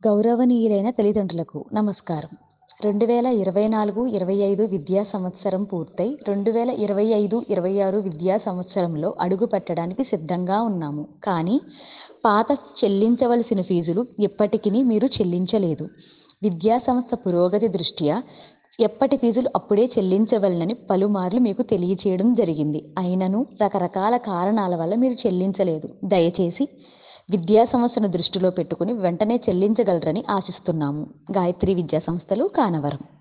గౌరవనీయులైన తల్లిదండ్రులకు నమస్కారం రెండు వేల ఇరవై నాలుగు ఇరవై ఐదు విద్యా సంవత్సరం పూర్తయి రెండు వేల ఇరవై ఐదు ఇరవై ఆరు విద్యా సంవత్సరంలో అడుగు పెట్టడానికి సిద్ధంగా ఉన్నాము కానీ పాత చెల్లించవలసిన ఫీజులు ఇప్పటికీ మీరు చెల్లించలేదు విద్యా సంస్థ పురోగతి దృష్ట్యా ఎప్పటి ఫీజులు అప్పుడే చెల్లించవలనని పలుమార్లు మీకు తెలియచేయడం జరిగింది అయినను రకరకాల కారణాల వల్ల మీరు చెల్లించలేదు దయచేసి విద్యా సంస్థను దృష్టిలో పెట్టుకుని వెంటనే చెల్లించగలరని ఆశిస్తున్నాము గాయత్రి విద్యా సంస్థలు కానవరం